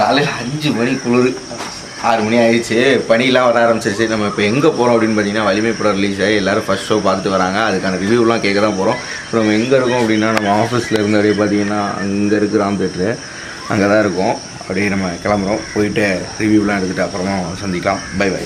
காலையில் அஞ்சு மணி குளிர் ஆறு மணி ஆயிடுச்சு பனிலாம் வர ஆரம்பிச்சிருச்சு நம்ம இப்போ எங்கே போகிறோம் அப்படின்னு பார்த்தீங்கன்னா வலிமை படம் ரிலீஸ் ஆகி எல்லாரும் ஃபஸ்ட் ஷோ பார்த்துட்டு வராங்க அதுக்கான ரிவ்யூலாம் கேட்க தான் போகிறோம் இப்போ நம்ம எங்கே இருக்கோம் அப்படின்னா நம்ம ஆஃபீஸில் இருந்து அப்படியே பார்த்தீங்கன்னா அங்கே இருக்கு ராம் தேட்ரு அங்கே தான் இருக்கோம் அப்படியே நம்ம கிளம்புறோம் போயிட்டு ரிவ்யூலாம் எடுத்துகிட்டு அப்புறமா சந்திக்கலாம் பை பை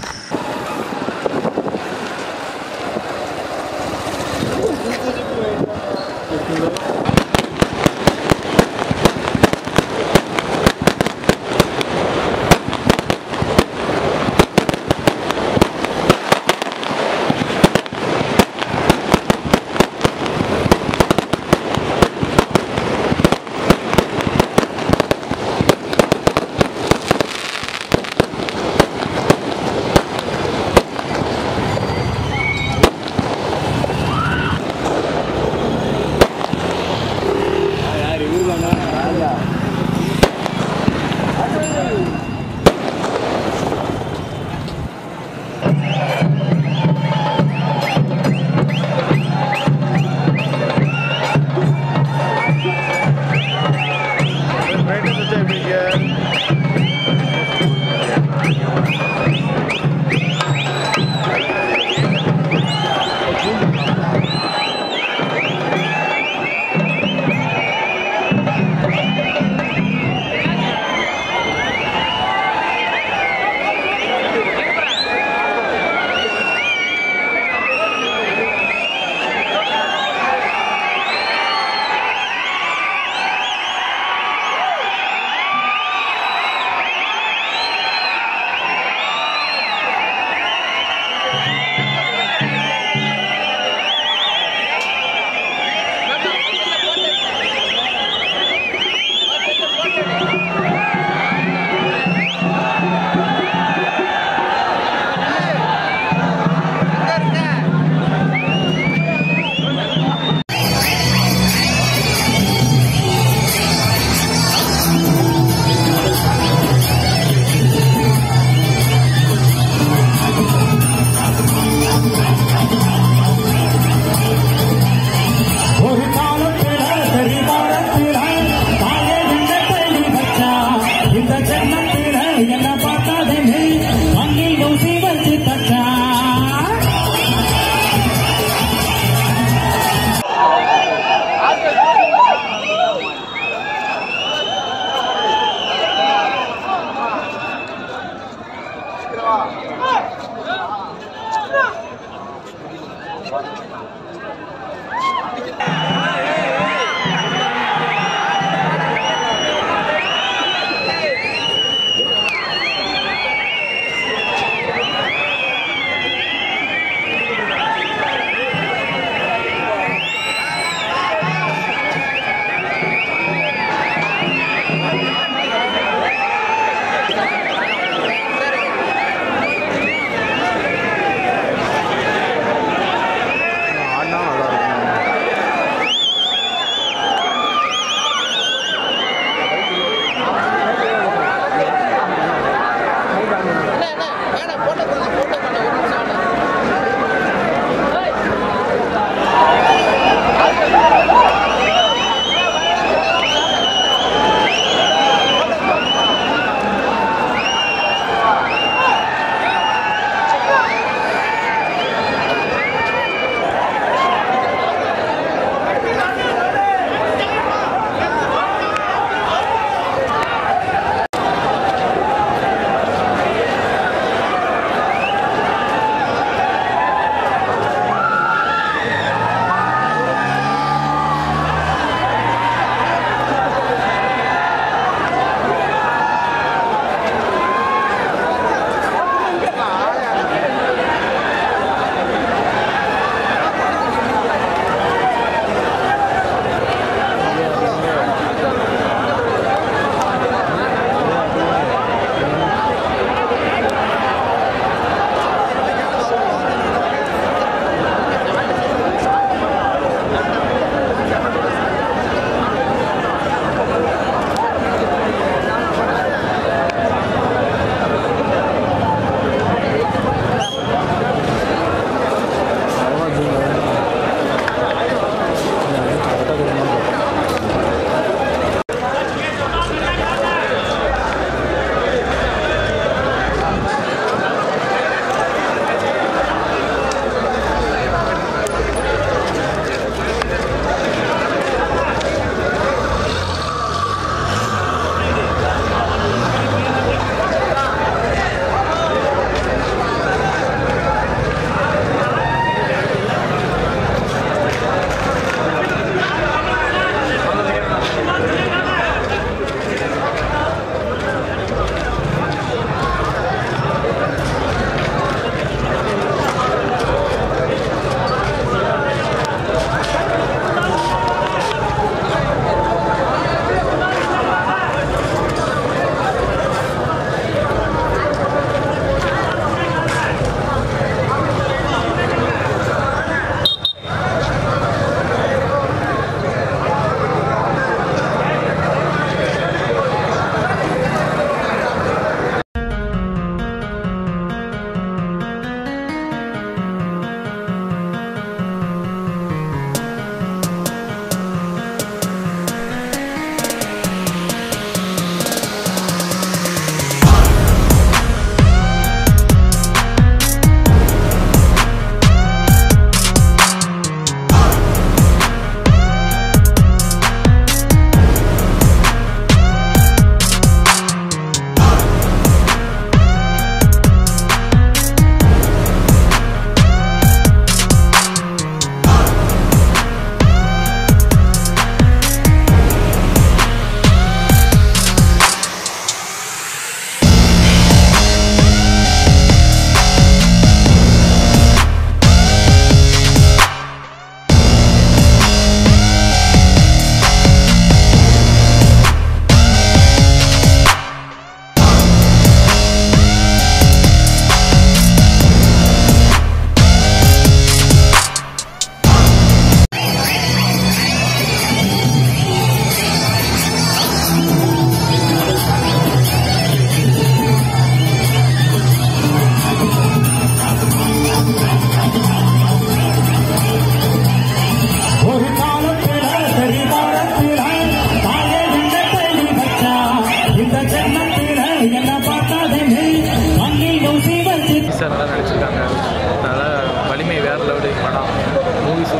brightness வச்சா எப்படிங்க ஒரு காலத்தில தெரிவாரத்தில தாயே இந்த தேடி வச்சா இந்த ஜென்மத்தில என்ன பார்க்காத நீ மண்ணில் ஊசி வச்சு தச்சா ஆடினா நல்லா இருக்கும்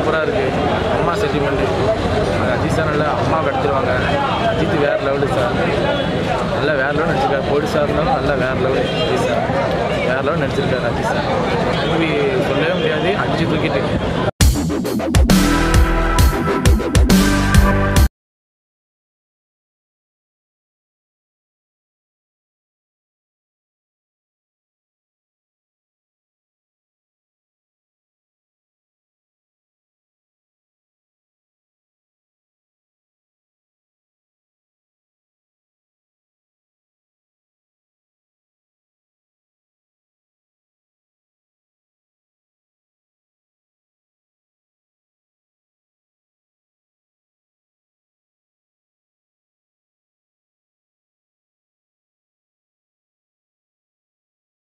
சூப்பராக இருக்குது அம்மா சென்டிமெண்ட்டு அஜித் சார் நல்லா அம்மா கடத்திடுவாங்க அஜித் வேறு லெவலு சார் நல்லா வேறு லெவல் நடிச்சிருக்காரு போலீஸாக இருந்தாலும் நல்லா வேறு லெவல் அஜித் சார் வேறு லெவல் நடிச்சிருக்காரு அஜித் சார் மூவி சொல்லவே முடியாது அஞ்சு தூக்கிட்டு